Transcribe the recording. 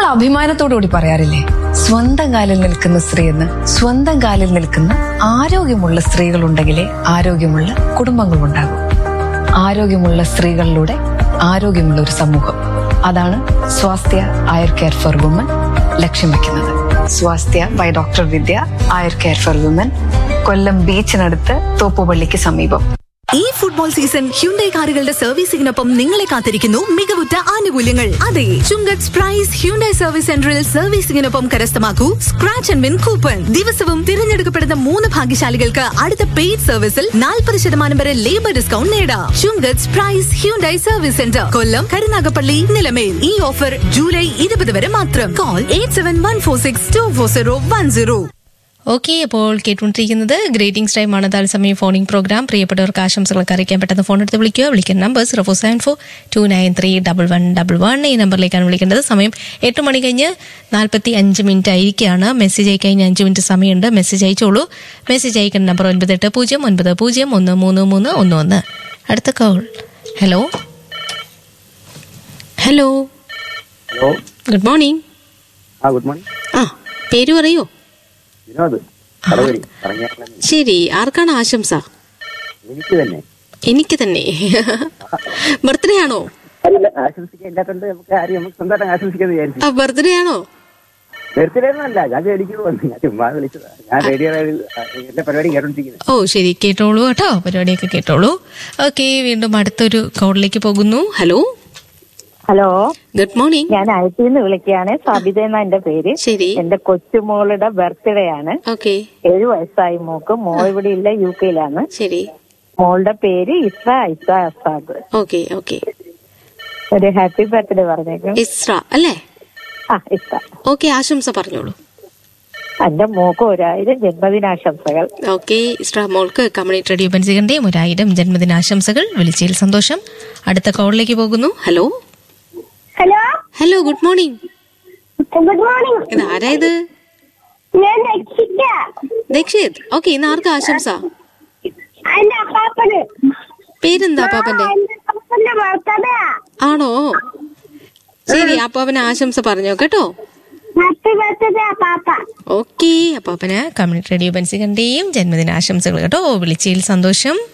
നമ്മൾ അഭിമാനത്തോടു കൂടി പറയാറില്ലേ സ്വന്തം കാലിൽ നിൽക്കുന്ന സ്ത്രീ എന്ന് സ്വന്തം കാലിൽ നിൽക്കുന്ന ആരോഗ്യമുള്ള സ്ത്രീകൾ ഉണ്ടെങ്കിലേ ആരോഗ്യമുള്ള കുടുംബങ്ങൾ ഉണ്ടാകും ആരോഗ്യമുള്ള സ്ത്രീകളിലൂടെ ആരോഗ്യമുള്ള ഒരു സമൂഹം അതാണ് Swasthya Ayur care for woman ലക്ഷ്യം വെക്കുന്നത് Swasthya by doctor Vidya Ayur care for woman Kollam ബീച്ചിനടുത്ത് തോപ്പുപള്ളിക്ക് സമീപം ഈ ഫുട്ബോൾ സീസൺ ഹ്യുണ്ടൈ കാറുകളുടെ സർവീസിംഗിനൊപ്പം നിങ്ങളെ കാത്തിരിക്കുന്നു മികവുറ്റ ആനുകൂല്യങ്ങൾ അതെ ചുങ്കത്ത് പ്രൈസ് ഹ്യുണ്ടൈ സർവീസ് സെന്ററിൽ സർവീസിംഗിനൊപ്പം കരസ്ഥമാക്കൂ സ്ക്രാച്ച് ആൻഡ് വിൻ കൂപ്പൺ ദിവസവും തിരഞ്ഞെടുക്കപ്പെടുന്ന മൂന്ന് ഭാഗ്യശാലികൾക്ക് അടുത്ത പെയ്ഡ് സർവീസിൽ നാൽപ്പത് ശതമാനം വരെ ലേബർ ഡിസ്കൗണ്ട് നേടാം Chungath prize Hyundai service centre Kollam Karunagappally Nilamel ഈ ഓഫർ ജൂലൈ ഇരുപത് വരെ മാത്രം call eight seven one four six two four zero one zero okay അപ്പോൾ കേട്ടുകൊണ്ടിരിക്കുന്നത് ഗ്രേറ്റിംഗ്സ് ടൈം ആണ് തത്സമയം ഫോണിംഗ് പ്രോഗ്രാം പ്രിയപ്പെട്ടവർക്ക് ആശംസകളൊക്കെ അറിയിക്കാൻ പെട്ടെന്ന് ഫോൺ എടുത്ത് വിളിക്കുക വിളിക്കുന്ന number zero four seven four two nine three double one double one ഈ നമ്പറിലേക്കാണ് വിളിക്കേണ്ടത് സമയം എട്ട് മണി കഴിഞ്ഞ് നാൽപ്പത്തി അഞ്ച് മിനിറ്റ് ആയിരിക്കുകയാണ് മെസ്സേജ് അയക്കാൻ അഞ്ച് മിനിറ്റ് സമയമുണ്ട് മെസ്സേജ് അയച്ചോളൂ മെസ്സേജ് അയക്കുന്ന നമ്പർ ഒൻപത് എട്ട് പൂജ്യം ഒൻപത് പൂജ്യം ഒന്ന് മൂന്ന് മൂന്ന് ഒന്ന് ഒന്ന് അടുത്ത call hello hello hello good morning ആ ഗുഡ് മോർണിംഗ് ആ പേര് പറയൂ വിനോദ് കടവരി പറഞ്ഞ ശരി ആർക്കാണ് ആശംസ എനിക്ക് തന്നെ എനിക്ക് തന്നെ ബർത്ത്ഡേ ആണോ അറിയില്ല ആശംസിക്കാൻ ഇല്ലാത്തോണ്ട് നമുക്ക് ആരും നമുക്ക് സ്വന്തമായിട്ട് ആശംസിക്കാന്ന് വിചാരിച്ചു ആ ബർത്ത്ഡേ ആണോ ബർത്ത്ഡേ ഒന്നുമല്ല ഞാൻ മേടിക്കുന്നു വന്നു ഞാൻ ചുമ്മാ വിളിച്ചതാ ഞാൻ റേഡിയോ എന്റെ പരിപാടി കേട്ടോണ്ടിരിക്കുന്നത് ഓ ശരി കേട്ടോളൂ കേട്ടോ പരിപാടിയൊക്കെ കേട്ടോളൂ ഓക്കെ വീണ്ടും അടുത്തൊരു കോളിലേക്ക് പോകുന്നു ഹലോ ഹലോ ഗുഡ് മോർണിംഗ് ഞാൻ ഐറ്റിന്ന് വിളിക്കുകയാണ് സബിത എന്ന എന്റെ പേര് ശരി എന്റെ കൊച്ചുമോളുടെ ബർത്ത്ഡേ ആണ് ഓക്കെ ഏഴു വയസ്സായി മോക്ക് മോൾ ഇവിടെ ഇല്ല യു കെയിലാണ് ശരി മോളുടെ പേര് ഇസ്ര ഇസ്ര അസാദ് ഓക്കെ ഓക്കെ ഒരു ഹാപ്പി ബർത്ത്ഡേ പറഞ്ഞേക്കും ഇസ്ര അല്ലേ ആ ഇസ്ര ഓക്കെ ആശംസ പറഞ്ഞോളൂ എന്റെ മോക്ക് ഒരായിരം ജന്മദിനാശംസകൾ ഓക്കെ ഇസ്ര മോൾക്ക് കമ്മ്യൂണിറ്റി റേഡിയോ ബൻസികന്റെയും ഒരായിരം ജന്മദിനാശംസകൾ വിളിച്ചതിൽ സന്തോഷം അടുത്ത കോളിലേക്ക് പോകുന്നു hello hello hello good morning good morning ഇത് ആരാ ഇത് ഞാൻ രക്ഷിക്ക ദീക്ഷിത് ഓക്കെ ഇന്ന് ആർക്ക് ആശംസ എന്റെ അപ്പാപ്പന് പേരെന്താ പാപ്പന്റെ എന്റെ അപ്പാപ്പന്റെ ബർത്ത്ഡേ ആണോ ശരി അപ്പാപ്പന് ആശംസ പറഞ്ഞോ കേട്ടോ ഹാപ്പി ബർത്ത്ഡേ പാപ്പ ഓക്കെ അപ്പാപ്പന് കമ്മ്യൂണിറ്റി റേഡിയോ ബൻസികന്റെയും ജന്മദിനാശംസകൾ കേട്ടോ വിളിച്ചതിൽ സന്തോഷം